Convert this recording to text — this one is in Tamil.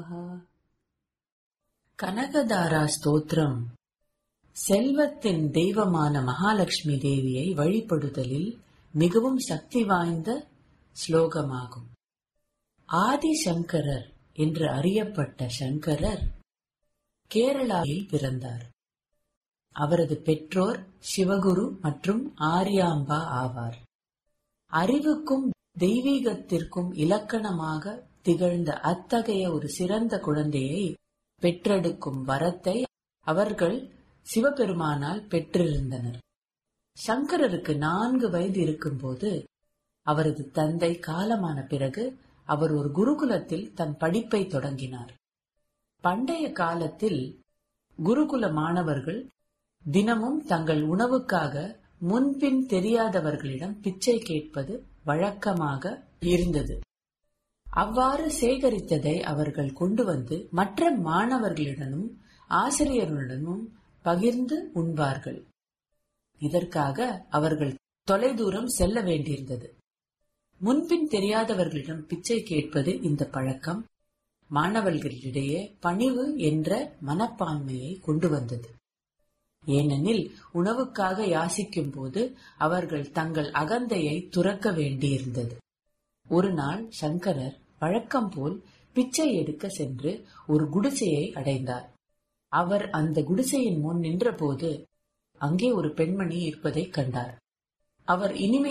கனகதாரா ஸ்தோத்திரம் செல்வத்தின் தெய்வமான மகாலட்சுமி தேவியை வழிபடுதலில் மிகவும் சக்தி வாய்ந்த ஸ்லோகமாகும் ஆதி சங்கரர் என்று அறியப்பட்ட சங்கரர் கேரளாவில் பிறந்தார் அவரது பெற்றோர் சிவகுரு மற்றும் ஆரியாம்பா ஆவார் அறிவுக்கும் தெய்வீகத்திற்கும் இலக்கணமாக திகழ்ந்த அத்தகைய ஒரு சிறந்த குழந்தையை பெற்றெடுக்கும் வரத்தை அவர்கள் சிவபெருமானால் பெற்றிருந்தனர் சங்கரருக்கு நான்கு வயது இருக்கும்போது அவரது தந்தை காலமான பிறகு அவர் ஒரு குருகுலத்தில் தன் படிப்பை தொடங்கினார் பண்டைய காலத்தில் குருகுல மாணவர்கள் தினமும் தங்கள் உணவுக்காக முன்பின் தெரியாதவர்களிடம் பிச்சை கேட்பது வழக்கமாக இருந்தது அவ்வாறு சேகரித்ததை அவர்கள் கொண்டு வந்து மற்ற மாணவர்களிடமும் ஆசிரியர்களுடனும் பகிர்ந்து உண்பார்கள் இதற்காக அவர்கள் தொலைதூரம் செல்ல வேண்டியிருந்தது முன்பின் தெரியாதவர்களிடம் பிச்சை கேட்பது இந்த பழக்கம் மாணவர்களிடையே பணிவு என்ற மனப்பான்மையை கொண்டு வந்தது ஏனெனில் உணவுக்காக யாசிக்கும் போது அவர்கள் தங்கள் அகந்தையை துறக்க வேண்டியிருந்தது ஒரு நாள் சங்கரர் வழக்கம் போல் பிச்சை எடுக்க சென்று ஒரு குடிசையை அடைந்தார் அவர் அந்த குடிசையின் முன் நின்றபோது அங்கே ஒரு பெண்மணி இருப்பதைக் கண்டார் அவர் இனிமை